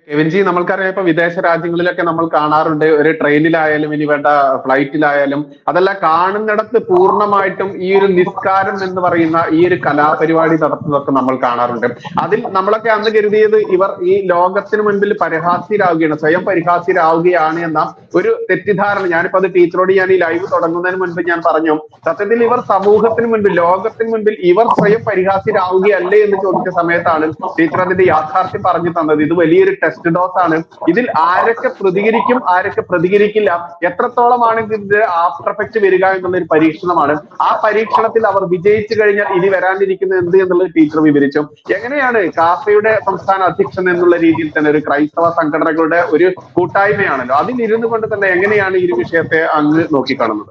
കെവിൻജി നമ്മൾക്കറിയാം ഇപ്പൊ വിദേശ രാജ്യങ്ങളിലൊക്കെ നമ്മൾ കാണാറുണ്ട് ഒരു ട്രെയിനിലായാലും ഇനി വേണ്ട ഫ്ലൈറ്റിലായാലും അതെല്ലാം കാണുന്നിടത്ത് പൂർണ്ണമായിട്ടും ഈ ഒരു നിസ്കാരം എന്ന് പറയുന്ന ഈ ഒരു കലാപരിപാടി നടത്തുന്നതൊക്കെ നമ്മൾ കാണാറുണ്ട് അതിൽ നമ്മളൊക്കെ അന്ന് കരുതിയത് ഇവർ ഈ ലോകത്തിന് മുൻപിൽ പരിഹാസ്യരാകുകയാണ് സ്വയം പരിഹാസ്യരാകുകയാണ് എന്ന ഒരു തെറ്റിദ്ധാരണ ഞാനിപ്പോ അത് ടീച്ചറോട് ഞാൻ ഈ ലൈവ് തുടങ്ങുന്നതിന് മുൻപ് ഞാൻ പറഞ്ഞു സത്യത്തിൽ ഇവർ സമൂഹത്തിന് മുൻപിൽ ലോകത്തിന് മുൻപിൽ ഇവർ സ്വയം പരിഹാസ്യരാകുകയല്ലേ എന്ന് ചോദിച്ച സമയത്താണ് ടീച്ചർ അതിന്റെ യാഥാർത്ഥ്യം പറഞ്ഞു തന്നത് ഇത് വലിയൊരു ടെസ്റ്റ് ഡോസ് ആണ് ഇതിൽ ആരൊക്കെ പ്രതികരിക്കും ആരൊക്കെ പ്രതികരിക്കില്ല എത്രത്തോളമാണ് ഇതിന്റെ ആഫ്റ്റർ എഫക്ട് വരിക എന്നുള്ള ഒരു പരീക്ഷണമാണ് ആ പരീക്ഷണത്തിൽ അവർ വിജയിച്ചു കഴിഞ്ഞാൽ ഇനി വരാനിരിക്കുന്നത് എന്ത് എന്നുള്ളത് ടീച്ചർ വിവരിച്ചു എങ്ങനെയാണ് കാഫയുടെ സംസ്ഥാന അധ്യക്ഷൻ എന്നുള്ള രീതിയിൽ തന്നെ ഒരു ക്രൈസ്തവ സംഘടനകളുടെ ഒരു കൂട്ടായ്മയാണല്ലോ അതിൽ ഇരുന്നു കൊണ്ട് തന്നെ എങ്ങനെയാണ് ഈ ഒരു വിഷയത്തെ അങ്ങ് നോക്കിക്കാണുന്നത്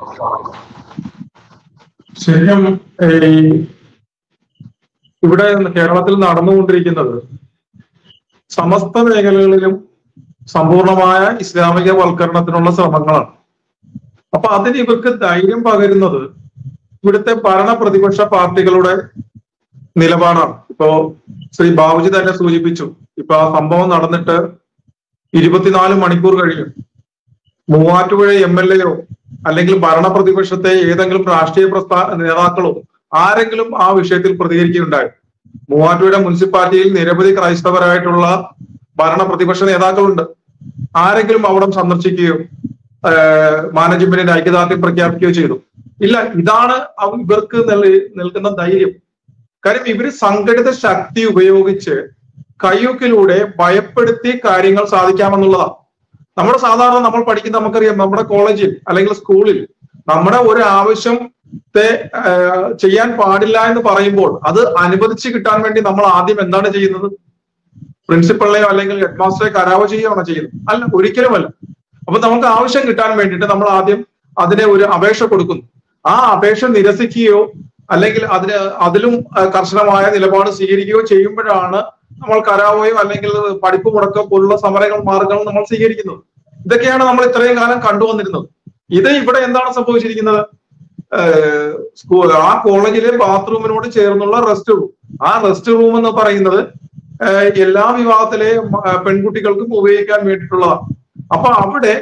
ശരിക്കും ഈ ഇവിടെ കേരളത്തിൽ നടന്നുകൊണ്ടിരിക്കുന്നത് സമസ്ത മേഖലകളിലും സമ്പൂർണമായ ഇസ്ലാമിക വൽക്കരണത്തിനുള്ള ശ്രമങ്ങളാണ് അപ്പൊ അതിന് ഇവർക്ക് ധൈര്യം പകരുന്നത് ഇവിടുത്തെ ഭരണ പ്രതിപക്ഷ പാർട്ടികളുടെ നിലപാടാണ് ഇപ്പോ ശ്രീ ബാബുജി തന്നെ സൂചിപ്പിച്ചു ഇപ്പൊ ആ സംഭവം നടന്നിട്ട് ഇരുപത്തിനാല് മണിക്കൂർ കഴിഞ്ഞു മൂവാറ്റുപുഴ എം എൽ എയോ അല്ലെങ്കിൽ ഭരണ പ്രതിപക്ഷത്തെ ഏതെങ്കിലും രാഷ്ട്രീയ പ്രസ്ഥാ നേതാക്കളോ ആരെങ്കിലും ആ വിഷയത്തിൽ പ്രതികരിക്കുകയുണ്ടായി മൂവാറ്റുപുഴ മുനിസിപ്പാലിറ്റിയിൽ നിരവധി ക്രൈസ്തവരായിട്ടുള്ള ഭരണ പ്രതിപക്ഷ നേതാക്കളുണ്ട് ആരെങ്കിലും അവിടെ സന്ദർശിക്കുകയോ മാനേജ്മെന്റിന്റെ ഐക്യദാർഢ്യം പ്രഖ്യാപിക്കുകയോ ചെയ്തു ഇല്ല ഇതാണ് അവ- ഇവർക്ക് നൽ- നൽകുന്ന ധൈര്യം കാര്യം ഇവര് സംഘടിത ശക്തി ഉപയോഗിച്ച് കയ്യൊക്കിലൂടെ ഭയപ്പെടുത്തി കാര്യങ്ങൾ സാധിക്കാമെന്നുള്ളതാണ് നമ്മുടെ സാധാരണ നമ്മൾ പഠിക്കുന്ന നമുക്കറിയാം നമ്മുടെ കോളേജിൽ അല്ലെങ്കിൽ സ്കൂളിൽ നമ്മുടെ ഒരു ആവശ്യത്തെ ആഹ്, ചെയ്യാൻ പാടില്ല എന്ന് പറയുമ്പോൾ അത് അനുവദിച്ച് കിട്ടാൻ വേണ്ടി നമ്മൾ ആദ്യം എന്താണ് ചെയ്യുന്നത് പ്രിൻസിപ്പളിനെയോ അല്ലെങ്കിൽ ഹെഡ് മാസ്റ്ററെ കരാവോ ചെയ്യുകയാണോ ചെയ്യുന്നത് അല്ല ഒരിക്കലുമല്ല അപ്പൊ നമുക്ക് ആവശ്യം കിട്ടാൻ വേണ്ടിയിട്ട് നമ്മൾ ആദ്യം അതിനെ ഒരു അപേക്ഷ കൊടുക്കുന്നു ആ അപേക്ഷ നിരസിക്കുകയോ അല്ലെങ്കിൽ അതിന് അതിലും ആഹ്, കർശനമായ നിലപാട് സ്വീകരിക്കുകയോ ചെയ്യുമ്പോഴാണ് നമ്മൾ കരാവോയോ അല്ലെങ്കിൽ പഠിപ്പ് മുടക്കോ പോലുള്ള സമരങ്ങൾ മാർഗങ്ങൾ നമ്മൾ സ്വീകരിക്കുന്നത് ഇതൊക്കെയാണ് നമ്മൾ ഇത്രയും കാലം കണ്ടുവന്നിരുന്നത് ഇത് ഇവിടെ എന്താണ് സംഭവിച്ചിരിക്കുന്നത് ഏഹ് സ്കൂ- ആ കോളേജിലെ ബാത്റൂമിനോട് ചേർന്നുള്ള റെസ്റ്റ് റൂം ആ റെസ്റ്റ് റൂം എന്ന് പറയുന്നത് ഏഹ് എല്ലാ വിഭാഗത്തിലെ മ- പെൺകുട്ടികൾക്കും ഉപയോഗിക്കാൻ വേണ്ടിയിട്ടുള്ളതാണ് അപ്പൊ അവിടെ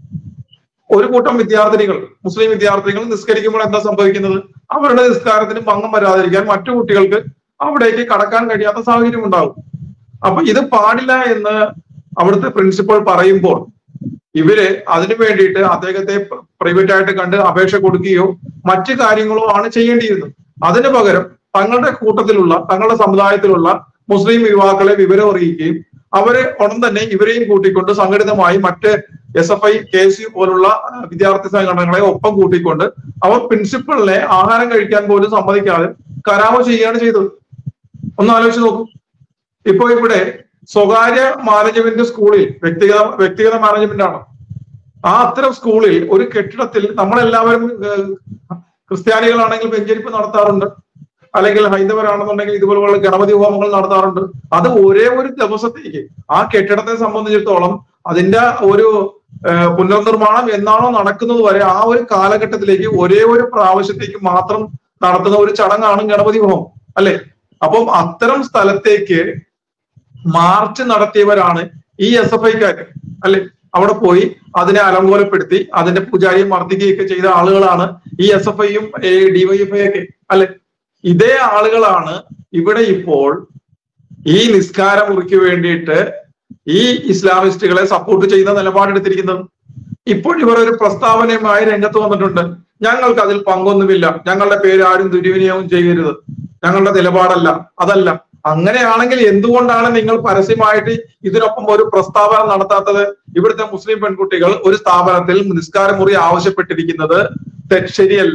ഒരു കൂട്ടം വിദ്യാർത്ഥിനികൾ മുസ്ലിം വിദ്യാർത്ഥികൾ നിസ്കരിക്കുമ്പോൾ എന്താ സംഭവിക്കുന്നത് അവരുടെ നിസ്കാരത്തിന് ഭംഗം വരാതിരിക്കാൻ മറ്റു കുട്ടികൾക്ക് അവിടേക്ക് കടക്കാൻ കഴിയാത്ത സാഹചര്യം ഉണ്ടാകും അപ്പൊ ഇത് പാടില്ല എന്ന് അവിടുത്തെ പ്രിൻസിപ്പൽ പറയുമ്പോൾ ഇവര് അതിനു വേണ്ടിയിട്ട് അദ്ദേഹത്തെ പ്രൈവറ്റ് ആയിട്ട് കണ്ട് അപേക്ഷ കൊടുക്കുകയോ മറ്റു കാര്യങ്ങളോ ആണ് ചെയ്യേണ്ടിയിരുന്നത് അതിനു പകരം തങ്ങളുടെ കൂട്ടത്തിലുള്ള തങ്ങളുടെ സമുദായത്തിലുള്ള മുസ്ലിം യുവാക്കളെ വിവരം അറിയിക്കുകയും അവരെ ഉടൻ തന്നെ ഇവരെയും കൂട്ടിക്കൊണ്ട് സംഘടിതമായി മറ്റ് S F I K S U പോലുള്ള ആ, വിദ്യാർത്ഥി സംഘടനകളെ ഒപ്പം കൂട്ടിക്കൊണ്ട് അവർ പ്രിൻസിപ്പളിനെ ആഹാരം കഴിക്കാൻ പോലും സമ്മതിക്കാതെ കരാമോ ചെയ്യുകയാണ് ചെയ്തത് ഒന്ന് ആലോചിച്ച് നോക്കൂ ഇപ്പൊ ഇവിടെ സ്വകാര്യ മാനേജ്മെന്റ് സ്കൂളിൽ വ്യക്തിഗത വ്യക്തിഗത മാനേജ്മെന്റ് ആണ് ആ അത്തരം സ്കൂളിൽ ഒരു കെട്ടിടത്തിൽ നമ്മളെല്ലാവരും ഏഹ്, ക്രിസ്ത്യാനികളാണെങ്കിൽ വെഞ്ചരിപ്പ് നടത്താറുണ്ട് അല്ലെങ്കിൽ ഹൈന്ദവരാണെന്നുണ്ടെങ്കിൽ ഇതുപോലുള്ള ഗണപതി ഹോമങ്ങൾ നടത്താറുണ്ട് അത് ഒരേ ഒരു ദിവസത്തേക്ക് ആ കെട്ടിടത്തെ സംബന്ധിച്ചിടത്തോളം അതിന്റെ ഒരു ഏഹ്, പുനർനിർമ്മാണം എന്നാണോ നടക്കുന്നത് വരെ ആ ഒരു കാലഘട്ടത്തിലേക്ക് ഒരേ ഒരു പ്രാവശ്യത്തേക്ക് മാത്രം നടത്തുന്ന ഒരു ചടങ്ങാണ് ഗണപതി ഹോമം അല്ലെ അപ്പം അത്തരം സ്ഥലത്തേക്ക് മാർച്ച് നടത്തിയവരാണ് ഈ എസ് എഫ് ഐക്കാര് അല്ലെ അവിടെ പോയി അതിനെ അലങ്കോലപ്പെടുത്തി അതിന്റെ പൂജാരിയെ മർദ്ദിക്കുകയൊക്കെ ചെയ്ത ആളുകളാണ് ഈ എസ് എഫ് ഐയും ഡിവൈഎഫ്ഐ ഒക്കെ അല്ലെ ഇതേ ആളുകളാണ് ഇവിടെ ഇപ്പോൾ ഈ നിസ്കാര മുറിക്ക് വേണ്ടിയിട്ട് ഈ ഇസ്ലാമിസ്റ്റുകളെ സപ്പോർട്ട് ചെയ്യുന്ന നിലപാടെടുത്തിരിക്കുന്നത് ഇപ്പോൾ ഇവർ ഒരു പ്രസ്താവനയുമായി രംഗത്ത് വന്നിട്ടുണ്ട് ഞങ്ങൾക്ക് അതിൽ പങ്കൊന്നുമില്ല ഞങ്ങളുടെ പേര് ആരും ദുർവിനിയോഗം ചെയ്യരുത് ഞങ്ങളുടെ നിലപാടല്ല അതല്ല അങ്ങനെയാണെങ്കിൽ എന്തുകൊണ്ടാണ് നിങ്ങൾ പരസ്യമായിട്ട് ഇതിനൊപ്പം ഒരു പ്രസ്താവന നടത്താത്തത് ഇവിടുത്തെ മുസ്ലിം പെൺകുട്ടികൾ ഒരു സ്ഥാപനത്തിൽ നിസ്കാര മുറി ആവശ്യപ്പെട്ടിരിക്കുന്നത് തെ- ശരിയല്ല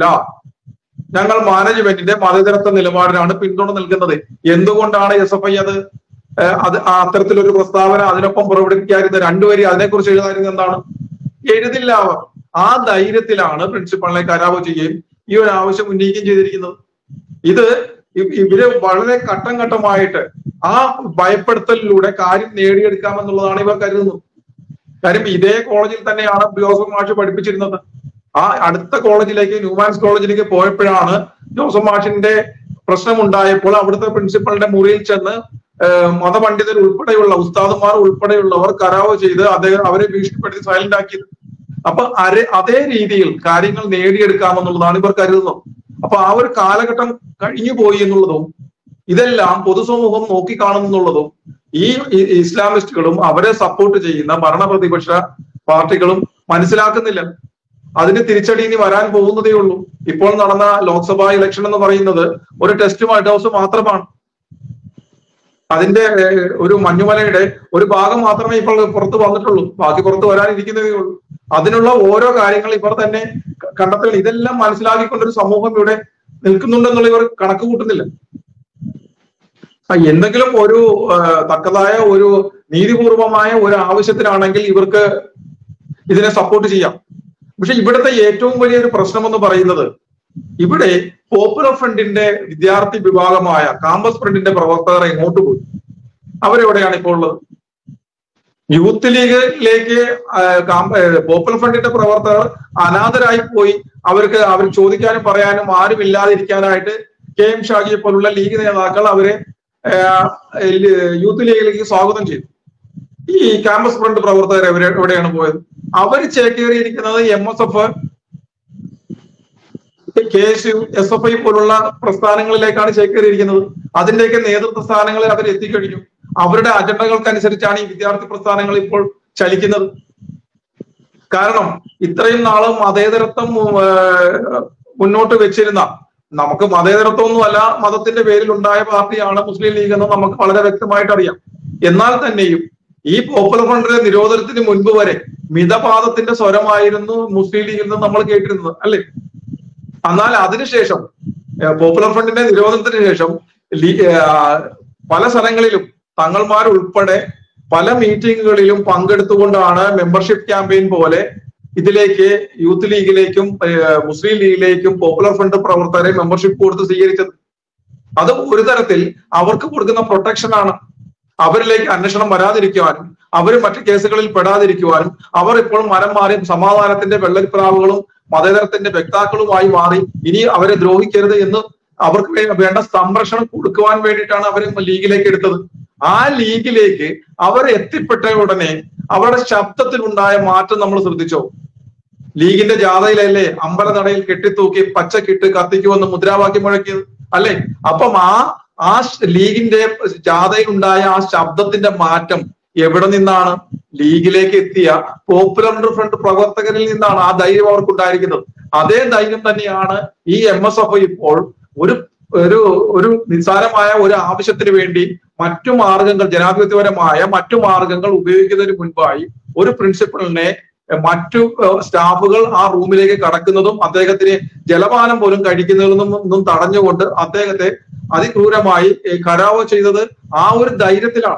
ഞങ്ങൾ മാനേജ്മെന്റിന്റെ മതേതരത്വ നിലപാടിനാണ് പിന്തുണ നൽകുന്നത് എന്തുകൊണ്ടാണ് എസ് എഫ് ഐ അത് ഏഹ്, അത് ആ അത്തരത്തിലൊരു പ്രസ്താവന അതിനൊപ്പം പുറപ്പെടുവിക്കാതിരുന്ന രണ്ടുപേരി അതിനെക്കുറിച്ച് എഴുതാതിരുന്നത് എന്താണ് എഴുതില്ല അവർ ആ ധൈര്യത്തിലാണ് പ്രിൻസിപ്പളിനെ കരാവോ ചെയ്യുകയും ഈ ഒരു ആവശ്യം ഉന്നയിക്കുകയും ചെയ്തിരിക്കുന്നത് ഇത് ഇ- ഇവര് വളരെ ഘട്ടം ഘട്ടമായിട്ട് ആ ഭയപ്പെടുത്തലിലൂടെ കാര്യം നേടിയെടുക്കാമെന്നുള്ളതാണ് ഇവർ കരുതുന്നത് കാര്യം ഇതേ കോളേജിൽ തന്നെയാണ് ജോസഫ് മാഷ് പഠിപ്പിച്ചിരുന്നത് ആ അടുത്ത കോളേജിലേക്ക് ന്യൂമാൻസ് കോളേജിലേക്ക് പോയപ്പോഴാണ് ജോസഫ് മാഷിന്റെ പ്രശ്നമുണ്ടായപ്പോൾ അവിടുത്തെ പ്രിൻസിപ്പളിന്റെ മുറിയിൽ ചെന്ന് ഏഹ് മതപണ്ഡിതർ ഉൾപ്പെടെയുള്ള ഉസ്താദുമാർ ഉൾപ്പെടെയുള്ളവർ കരാവ് ചെയ്ത് അദ്ദേഹം അവരെ ഭീഷണിപ്പെടുത്തി സൈലന്റ് ആക്കിയത് അപ്പൊ അരെ അതേ രീതിയിൽ കാര്യങ്ങൾ നേടിയെടുക്കാമെന്നുള്ളതാണ് ഇവർ കരുതുന്നത് അപ്പൊ ആ ഒരു കാലഘട്ടം കഴിഞ്ഞു പോയി എന്നുള്ളതും ഇതെല്ലാം പൊതുസമൂഹം നോക്കിക്കാണുന്നുള്ളതും ഈ ഇ- ഇസ്ലാമിസ്റ്റുകളും അവരെ സപ്പോർട്ട് ചെയ്യുന്ന ഭരണപ്രതിപക്ഷ പാർട്ടികളും മനസ്സിലാക്കുന്നില്ല അതിന് തിരിച്ചടി ഇനി വരാൻ പോകുന്നതേ ഉള്ളൂ ഇപ്പോൾ നടന്ന ലോക്സഭാ ഇലക്ഷൻ എന്ന് പറയുന്നത് ഒരു ടെസ്റ്റ് മൈറ്റ് ഹൗസ് മാത്രമാണ് അതിന്റെ ഏഹ്, ഒരു മഞ്ഞുമലയുടെ ഒരു ഭാഗം മാത്രമേ ഇപ്പോൾ പുറത്ത് വന്നിട്ടുള്ളൂ ബാക്കി പുറത്ത് വരാനിരിക്കുന്നതേ ഉള്ളൂ അതിനുള്ള ഓരോ കാര്യങ്ങൾ ഇവർ തന്നെ ക- കണ്ടെത്തണം ഇതെല്ലാം മനസ്സിലാക്കിക്കൊണ്ടൊരു സമൂഹം ഇവിടെ നിൽക്കുന്നുണ്ടെന്നുള്ള ഇവർ കണക്ക് കൂട്ടുന്നില്ല ആ, എന്തെങ്കിലും ഒരു ആ, തക്കതായ ഒരു നീതിപൂർവമായ ഒരു ആവശ്യത്തിനാണെങ്കിൽ ഇവർക്ക് ഇതിനെ സപ്പോർട്ട് ചെയ്യാം പക്ഷെ ഇവിടുത്തെ ഏറ്റവും വലിയൊരു പ്രശ്നം എന്ന് പറയുന്നത് ഇവിടെ പോപ്പുലർ ഫ്രണ്ടിന്റെ വിദ്യാർത്ഥി വിഭാഗമായ കാമ്പസ് ഫ്രണ്ടിന്റെ പ്രവർത്തകർ എങ്ങോട്ട് പോയി അവരെവിടെയാണ് ഇപ്പോൾ ഉള്ളത് യൂത്ത് ലീഗിലേക്ക് ആ, കാമ്പ- ഏ, പോപ്പുലർ ഫ്രണ്ടിന്റെ പ്രവർത്തകർ അനാഥരായി പോയി അവർക്ക് അവർ ചോദിക്കാനും പറയാനും ആരും ഇല്ലാതിരിക്കാനായിട്ട് കെ എം ഷാജിയെ പോലുള്ള ലീഗ് നേതാക്കൾ അവരെ ആ, ല്- യൂത്ത് ലീഗിലേക്ക് സ്വാഗതം ചെയ്തു ഈ ക്യാമ്പസ് ഫ്രണ്ട് പ്രവർത്തകർ എവിടെ എവിടെയാണ് പോയത് അവർ ചേക്കേറിയിരിക്കുന്നത് M S F K S U S F I പോലുള്ള പ്രസ്ഥാനങ്ങളിലേക്കാണ് ചേക്കേറിയിരിക്കുന്നത് അതിന്റെയൊക്കെ നേതൃത്വ സ്ഥാനങ്ങളിൽ അവർ എത്തിക്കഴിഞ്ഞു അവരുടെ അജണ്ടകൾക്കനുസരിച്ചാണ് ഈ വിദ്യാർത്ഥി പ്രസ്ഥാനങ്ങൾ ഇപ്പോൾ ചലിക്കുന്നത് കാരണം ഇത്രയും നാളും മതേതരത്വം ഏഹ്, മുന്നോട്ട് വെച്ചിരുന്ന നമുക്ക് മതേതരത്വമൊന്നുമല്ല മതത്തിന്റെ പേരിൽ ഉണ്ടായ പാർട്ടിയാണ് മുസ്ലിം ലീഗ് എന്ന് നമുക്ക് വളരെ വ്യക്തമായിട്ട് അറിയാം എന്നാൽ തന്നെയും ഈ പോപ്പുലർ ഫ്രണ്ടിന്റെ നിരോധനത്തിന് മുൻപ് വരെ മിതപാദത്തിന്റെ സ്വരമായിരുന്നു മുസ്ലിം ലീഗിൽ നിന്ന് നമ്മൾ കേട്ടിരുന്നത് അല്ലേ എന്നാൽ അതിനുശേഷം ഏഹ്, പോപ്പുലർ ഫ്രണ്ടിന്റെ നിരോധനത്തിന് ശേഷം ലീ- ഏഹ്, പല സ്ഥലങ്ങളിലും തങ്ങൾമാർ ഉൾപ്പെടെ പല മീറ്റിങ്ങുകളിലും പങ്കെടുത്തുകൊണ്ടാണ് മെമ്പർഷിപ്പ് ക്യാമ്പയിൻ പോലെ ഇതിലേക്ക് യൂത്ത് ലീഗിലേക്കും ഏഹ്, മുസ്ലിം ലീഗിലേക്കും പോപ്പുലർ ഫ്രണ്ട് പ്രവർത്തകരെ മെമ്പർഷിപ്പ് കൊടുത്ത് സ്വീകരിച്ചത് അത് ഒരു തരത്തിൽ അവർക്ക് കൊടുക്കുന്ന പ്രൊട്ടക്ഷൻ ആണ് അവരിലേക്ക് അന്വേഷണം വരാതിരിക്കുവാനും അവർ മറ്റു കേസുകളിൽ പെടാതിരിക്കുവാനും അവർ ഇപ്പോൾ മരം മാറി സമാധാനത്തിന്റെ വെള്ളരിപ്രാവുകളും മതേതരത്തിന്റെ വ്യക്താക്കളുമായി മാറി ഇനി അവരെ ദ്രോഹിക്കരുത് എന്ന് അവർക്ക് വേ- വേണ്ട സംരക്ഷണം കൊടുക്കുവാൻ വേണ്ടിയിട്ടാണ് അവർ ലീഗിലേക്ക് എടുത്തത് ആ ലീഗിലേക്ക് അവർ എത്തിപ്പെട്ട ഉടനെ അവരുടെ ശബ്ദത്തിൽ ഉണ്ടായ മാറ്റം നമ്മൾ ശ്രദ്ധിച്ചോ ലീഗിന്റെ ജാഥയിലല്ലേ അമ്പലനടയിൽ കെട്ടിത്തൂക്കി പച്ചക്കിട്ട് കത്തിക്കുമെന്ന് മുദ്രാവാക്യം മുഴക്കിയത് അല്ലെ അപ്പം ആ ആ ഷ് ലീഗിന്റെ ജാഥയിൽ ഉണ്ടായ ആ ശബ്ദത്തിന്റെ മാറ്റം എവിടെ നിന്നാണ് ലീഗിലേക്ക് എത്തിയ പോപ്പുലർ ഫ്രണ്ട് പ്രവർത്തകരിൽ നിന്നാണ് ആ ധൈര്യം അവർക്ക് ഉണ്ടായിരിക്കുന്നത് അതേ ധൈര്യം തന്നെയാണ് ഈ എം എസ് എഫ് ഇപ്പോൾ ഒരു ഒരു ഒരു നിസ്സാരമായ ഒരു ആവശ്യത്തിന് വേണ്ടി മറ്റു മാർഗങ്ങൾ ജനാധിപത്യപരമായ മറ്റു മാർഗങ്ങൾ ഉപയോഗിക്കുന്നതിന് മുൻപായി ഒരു പ്രിൻസിപ്പളിനെ മറ്റു ഏഹ്, സ്റ്റാഫുകൾ ആ റൂമിലേക്ക് കടക്കുന്നതും അദ്ദേഹത്തിന് ജലപാനം പോലും കഴിക്കുന്നതിൽ നിന്നും നിന്നും തടഞ്ഞുകൊണ്ട് അദ്ദേഹത്തെ അതിക്രൂരമായി ഏഹ്, കരാവോ ചെയ്തത് ആ ഒരു ധൈര്യത്തിലാണ്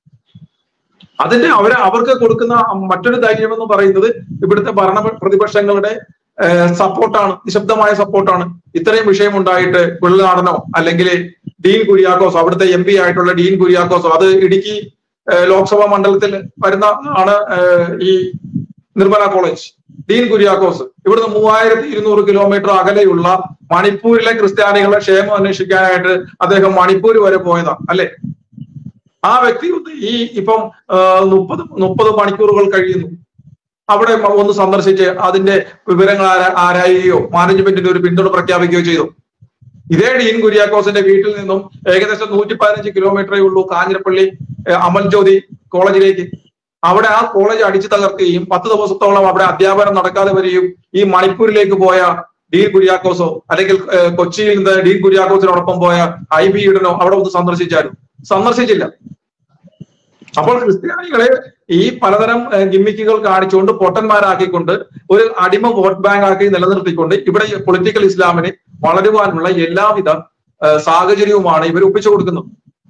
അതിന്റെ അവര് അവർക്ക് കൊടുക്കുന്ന മറ്റൊരു ധൈര്യം എന്ന് പറയുന്നത് ഇവിടുത്തെ ഭരണ പ്രതിപക്ഷങ്ങളുടെ സപ്പോർട്ടാണ് നിശബ്ദമായ സപ്പോർട്ടാണ് ഇത്രയും വിഷയം ഉണ്ടായിട്ട് വെള്ളനാടനോ അല്ലെങ്കിൽ ഡീൻ കുര്യാക്കോസോ അവിടുത്തെ എം പി ആയിട്ടുള്ള ഡീൻ കുര്യാക്കോസോ അത് ഇടുക്കി ഏഹ്, ലോക്സഭാ മണ്ഡലത്തിൽ വരുന്ന ആണ് ഏഹ്, ഈ നിർമ്മല കോളേജ് ഡീൻ കുര്യാക്കോസ് ഇവിടുന്ന് മൂവായിരത്തി ഇരുന്നൂറ് കിലോമീറ്റർ അകലെയുള്ള മണിപ്പൂരിലെ ക്രിസ്ത്യാനികളുടെ ക്ഷേമം അന്വേഷിക്കാനായിട്ട് അദ്ദേഹം മണിപ്പൂർ വരെ പോയതാണ് അല്ലെ ആ വ്യക്തി ഈ ഇപ്പം മുപ്പത് മുപ്പത് മണിക്കൂറുകൾ കഴിയുന്നു അവിടെ മ- ഒന്ന് സന്ദർശിച്ച് അതിന്റെ വിവരങ്ങൾ ആരാ ആരായുകയോ മാനേജ്മെന്റിന്റെ ഒരു പിന്തുണ പ്രഖ്യാപിക്കുകയോ ചെയ്തു ഇതേ ഡീൻ കുര്യാക്കോസിന്റെ വീട്ടിൽ നിന്നും ഏകദേശം നൂറ്റി പതിനഞ്ച് കിലോമീറ്ററേ ഉള്ളൂ കാഞ്ഞിരപ്പള്ളി ഏഹ്, അമൽ ജ്യോതി കോളേജിലേക്ക് അവിടെ ആ കോളേജ് അടിച്ചു തകർക്കുകയും പത്ത് ദിവസത്തോളം അവിടെ അധ്യാപനം നടക്കാതെ വരികയും ഈ മണിപ്പൂരിലേക്ക് പോയ ഡീൻ കുര്യാക്കോസോ അല്ലെങ്കിൽ ഏഹ്, കൊച്ചിയിൽ നിന്ന് ഡീൻ കുര്യാക്കോസിനോടൊപ്പം പോയ ഐ ബി ഇടനോ അവിടെ ഒന്ന് സന്ദർശിച്ചായിരുന്നു സന്ദർശിച്ചില്ല അപ്പോൾ ക്രിസ്ത്യാനികളെ ഈ പലതരം ഏഹ്, ഗിമ്മിക്കുകൾ കാണിച്ചുകൊണ്ട് പൊട്ടന്മാരാക്കിക്കൊണ്ട് ഒരു അടിമ വോട്ട് ബാങ്ക് ആക്കി നിലനിർത്തിക്കൊണ്ട് ഇവിടെ ഈ പൊളിറ്റിക്കൽ ഇസ്ലാമിന് വളരുവാനുള്ള എല്ലാവിധ ഏഹ്, സാഹചര്യവുമാണ് ഇവർ ഒപ്പിച്ചു കൊടുക്കുന്നത്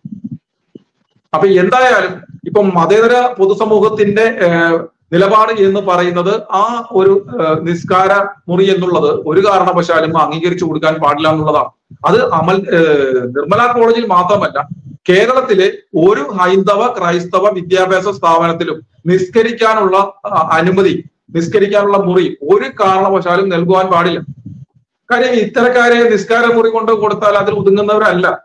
അപ്പൊ എന്തായാലും ഇപ്പം മതേതര പൊതുസമൂഹത്തിന്റെ ഏഹ്, നിലപാട് എന്ന് പറയുന്നത് ആ ഒരു ഏഹ്, നിസ്കാര മുറി എന്നുള്ളത് ഒരു കാരണവശാലും അംഗീകരിച്ചു കൊടുക്കാൻ പാടില്ല എന്നുള്ളതാണ് അത് അമൽ ഏഹ്, നിർമ്മല കോളേജിൽ മാത്രമല്ല കേരളത്തിലെ ഒരു ഹൈന്ദവ ക്രൈസ്തവ വിദ്യാഭ്യാസ സ്ഥാപനത്തിലും നിസ്കരിക്കാനുള്ള ആ, അനുമതി നിസ്കരിക്കാനുള്ള മുറി ഒരു കാരണവശാലും നൽകുവാൻ പാടില്ല കാര്യം ഇത്തരക്കാരെ നിസ്കാര മുറി കൊണ്ട് കൊടുത്താൽ അതിൽ ഒതുങ്ങുന്നവരല്ല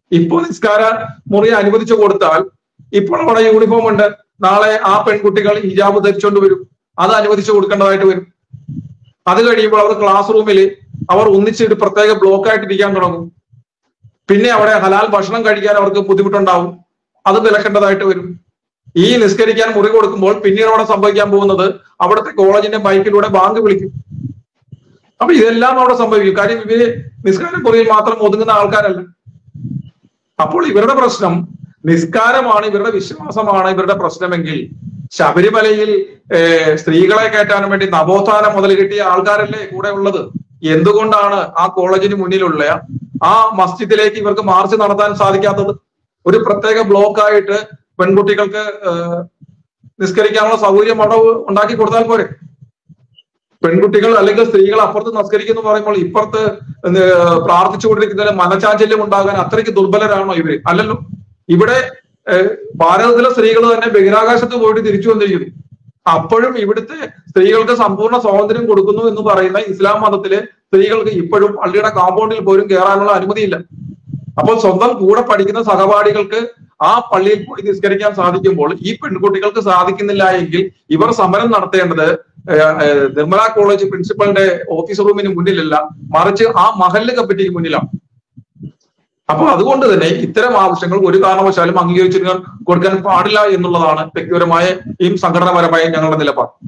ഇപ്പോൾ നിസ്കാര മുറി അനുവദിച്ചു കൊടുത്താൽ ഇപ്പോൾ അവിടെ യൂണിഫോം ഉണ്ട് നാളെ ആ പെൺകുട്ടികൾ ഹിജാബ് ധരിച്ചുകൊണ്ട് വരും അത് അനുവദിച്ചു കൊടുക്കേണ്ടതായിട്ട് വരും അത് കഴിയുമ്പോൾ അവർ ക്ലാസ് റൂമിൽ അവർ ഒന്നിച്ചിട്ട് പ്രത്യേക ബ്ലോക്ക് ആയിട്ട് ഇരിക്കാൻ തുടങ്ങും പിന്നെ അവിടെ ഹലാൽ ഭക്ഷണം കഴിക്കാൻ അവർക്ക് ബുദ്ധിമുട്ടുണ്ടാവും അത് വിലക്കേണ്ടതായിട്ട് വരും ഈ നിസ്കരിക്കാൻ മുറി കൊടുക്കുമ്പോൾ പിന്നീട് അവിടെ സംഭവിക്കാൻ പോകുന്നത് അവിടുത്തെ കോളേജിന്റെ ബൈക്കിലൂടെ ബാങ്ക് വിളിക്കും അപ്പൊ ഇതെല്ലാം അവിടെ സംഭവിക്കും കാര്യം ഇവര് നിസ്കാര മുറിയിൽ മാത്രം ഒതുങ്ങുന്ന ആൾക്കാരല്ല അപ്പോൾ ഇവരുടെ പ്രശ്നം നിസ്കാരമാണ് ഇവരുടെ വിശ്വാസമാണ് ഇവരുടെ പ്രശ്നമെങ്കിൽ ശബരിമലയിൽ ഏർ സ്ത്രീകളെ കയറ്റാനും വേണ്ടി നവോത്ഥാനം മുതൽ കിട്ടിയ ആൾക്കാരല്ലേ കൂടെ ഉള്ളത് എന്തുകൊണ്ടാണ് ആ കോളേജിന് മുന്നിലുള്ള ആ മസ്ജിദിലേക്ക് ഇവർക്ക് മാർച്ച് നടത്താൻ സാധിക്കാത്തത് ഒരു പ്രത്യേക ബ്ലോക്ക് ആയിട്ട് പെൺകുട്ടികൾക്ക് ഏർ നിസ്കരിക്കാനുള്ള സൗകര്യം അവിടെ ഉണ്ടാക്കി കൊടുത്താൽ പോരെ പെൺകുട്ടികൾ അല്ലെങ്കിൽ സ്ത്രീകൾ അപ്പുറത്ത് നിസ്കരിക്കുന്നു പറയുമ്പോൾ ഇപ്പുറത്ത് ഏർ പ്രാർത്ഥിച്ചുകൊണ്ടിരിക്കുന്നതിന് മനചാഞ്ചല്യം ഉണ്ടാകാൻ അത്രയ്ക്ക് ദുർബലരാണോ ഇവര് അല്ലല്ലോ ഇവിടെ ഏർ ഭാരതത്തിലെ സ്ത്രീകൾ തന്നെ ബഹിരാകാശത്ത് പോയിട്ട് തിരിച്ചു വന്നിരിക്കുന്നു അപ്പോഴും ഇവിടുത്തെ സ്ത്രീകൾക്ക് സമ്പൂർണ്ണ സ്വാതന്ത്ര്യം കൊടുക്കുന്നു എന്ന് പറയുന്ന ഇസ്ലാം മതത്തിലെ സ്ത്രീകൾക്ക് ഇപ്പോഴും പള്ളിയുടെ കോമ്പൗണ്ടിൽ പോലും കയറാനുള്ള അനുമതിയില്ല അപ്പോൾ സ്വന്തം കൂടെ പഠിക്കുന്ന സഹപാഠികൾക്ക് ആ പള്ളിയിൽ പോയി നിസ്കരിക്കാൻ സാധിക്കുമ്പോൾ ഈ പെൺകുട്ടികൾക്ക് സാധിക്കുന്നില്ല എങ്കിൽ ഇവർ സമരം നടത്തേണ്ടത് ഏർ, ഏർ, നിർമ്മല കോളേജ് പ്രിൻസിപ്പലിന്റെ ഓഫീസ് റൂമിന് മുന്നിലല്ല മറിച്ച് ആ മഹല്ല് കമ്മിറ്റിക്ക് മുന്നിലാണ് അപ്പൊ അതുകൊണ്ട് തന്നെ ഇത്തരം ആവശ്യങ്ങൾ ഒരു കാരണവശാലും അംഗീകരിച്ചു കൊടുക്കാൻ പാടില്ല എന്നുള്ളതാണ് വ്യക്തിപരമായ ഈ സംഘടനാപരമായ ഞങ്ങളുടെ നിലപാട്